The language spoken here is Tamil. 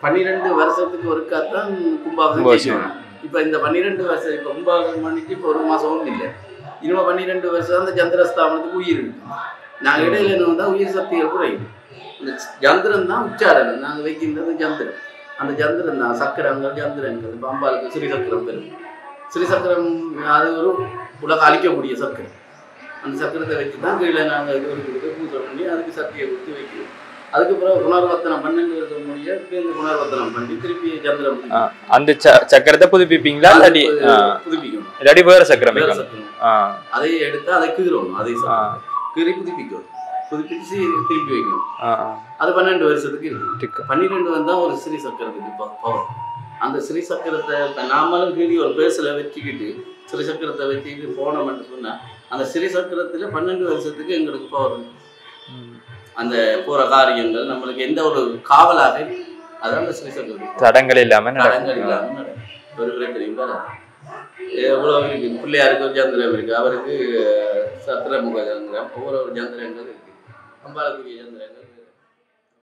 பன்னிரெண்டு வருஷத்துக்கு ஒருக்காத்தான் கும்பாபிஷேகம் கும்பாபிஷேகம். செய்யணும் இப்போ இந்த பன்னிரெண்டு வருஷம் இப்போ கும்பாபிஷேகம் பண்ணிட்டு இப்போ ஒரு மாதமும் இல்லை இனிமே பன்னிரெண்டு வருஷம் அந்த சந்திரஸ்தாபனத்துக்கு உயிர் இருக்கு நாங்கள் இடையில என்ன வந்தால் உயிர் சக்திகள் குறையும் அந்த சந்திரன் தான் உச்சாரணம் நாங்கள் வைக்கின்றது சந்திரன் அந்த சந்திரன் தான் சக்கரங்கள் சந்திரங்கள் பம்பாளுக்கு ஸ்ரீ சக்கரம் பெறும் ஸ்ரீ சக்கரம் அது ஒரு உலக அழிக்கக்கூடிய சக்கரம் அந்த சக்கரத்தை வச்சு தான் கீழே நாங்கள் இது ஒரு பூஜை பண்ணி அதுக்கு சக்தியை கொடுத்து வைக்கிறோம் அதுக்கப்புறம் புனர்வத்தனம் பன்னெண்டு வருஷம் முடிய இந்த புனர்வத்தனம் பண்ணி திருப்பி சந்திரம் ஆ. அந்த ச- சக்கரத்தை புதுப்பிப்பீங்களா இல்லாட்டி ஆ. புதுப்பிக்கணும் இல்லாட்டி வேற சக்கரம் வேற வைக்கணும் சக்கரம். ஆ அதை எடுத்து அதை கீறணும் அதை ஆ கீறி புதுப்பிக்கணும் புதுப்பிச்சு திருப்பி வைக்கணும் ஆ ஆ. அது பன்னெண்டு வருஷத்துக்கு இருக்கு டிக்கு. பன்னிரெண்டு வந்தா ஒரு ஸ்ரீ சக்கரத்துக்கு பவர் அந்த ஸ்ரீ சக்கரத்தை இப்ப நாமளும் கீழே ஒரு பேஸில் வச்சுக்கிட்டு ஸ்ரீ சக்கரத்தை வச்சுக்கிட்டு போனோம்னு சொன்னா அந்த ஸ்ரீ சக்கரத்துல பன்னெண்டு வருஷத்துக்கு எங்களுக்கு பவர் ம். அந்த போற காரியங்கள் நம்மளுக்கு எந்த ஒரு காவலாக இருக்கு. அதான் அந்த ஸ்ரீ சக்கரம் தடங்கள் இல்லாம தடங்கள் நடக்கும் இல்லாம நடக்கும். ஒரு பிரச்சனையும் வராது எவ்வளோ இருக்கு பிள்ளையாருக்கு ஒரு சந்திரம் இருக்கு அவருக்கு சத்திரமுக சந்திரம் ஒவ்வொரு ஒரு சந்திரங்கள் இருக்கு அம்பாளுக்குரிய சந்திரங்கள் இருக்கு.